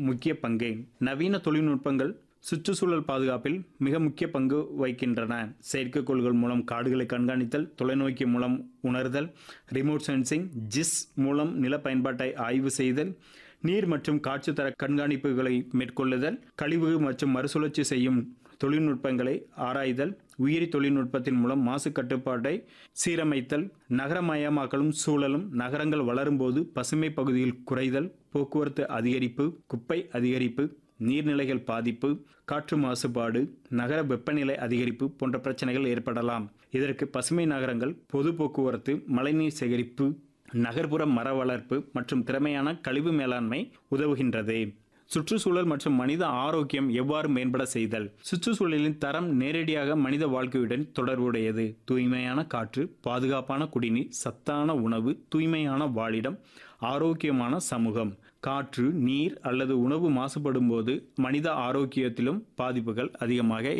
முக்கிய பங்கு நவீன தொழில்நுட்பங்கள் சுற்றுச்சூழல் பாதுகாப்பில் மிக முக்கிய பங்கு வகிக்கின்றன செயற்கைக்கோள்கள் மூலம் காடுகளை கண்காணித்தல் தொலைநோக்கி மூலம் உணர்தல் ரிமோட் சென்சிங் ஜிஸ் மூலம் நில பயன்பாட்டை ஆய்வு செய்தல் நீர் மற்றும் காற்று தர கண்காணிப்புகளை மேற்கொள்ளுதல் கழிவு மற்றும் மறுசுழற்சி செய்யும் தொழில்நுட்பங்களை ஆராய்தல் உயிரி தொழில்நுட்பத்தின் மூலம் மாசு கட்டுப்பாட்டை சீரமைத்தல் நகரமயமாக்கலும் சூழலும் நகரங்கள் வளரும்போது பசுமை பகுதியில் குறைதல் போக்குவரத்து அதிகரிப்பு குப்பை அதிகரிப்பு நீர்நிலைகள் பாதிப்பு காற்று மாசுபாடு நகர வெப்பநிலை அதிகரிப்பு போன்ற பிரச்சனைகள் ஏற்படலாம் இதற்கு பசுமை நகரங்கள் பொது போக்குவரத்து மழைநீர் சேகரிப்பு நகர்ப்புற மர வளர்ப்பு மற்றும் திறமையான கழிவு மேலாண்மை உதவுகின்றது சுற்றுச்சூழல் மற்றும் மனித ஆரோக்கியம் எவ்வாறு மேம்பட செய்தல் சுற்றுச்சூழலின் தரம் நேரடியாக மனித வாழ்க்கையுடன் தொடர்புடையது தூய்மையான காற்று பாதுகாப்பான குடிநீர் சத்தான உணவு தூய்மையான வாழிடம் ஆரோக்கியமான சமூகம் காற்று நீர் அல்லது உணவு மாசுபடும் போது மனித ஆரோக்கியத்திலும் பாதிப்புகள் அதிகமாக